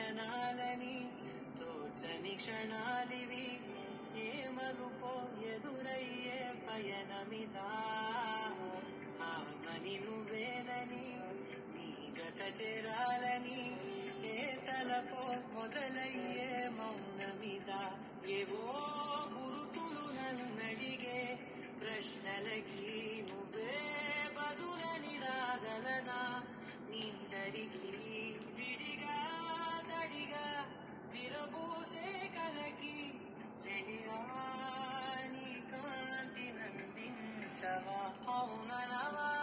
క్షణాలని తోచని క్షణాలివి ఏ మలుపో ఎదురయ్యే పయనమిదా ఆమని నువ్వేనని నీ జత చేరాలని ఏ తలపో మొదలయ్యే మౌనమిదా ఏవో గురుతులు నన్నడిగే ప్రశ్నలకి నువ్వే బదులని రాగలనా నీ దరికి విడిగా తడిగా విరబూసే కలకి చెలియా నీ కాంతి నందించవా అవునవా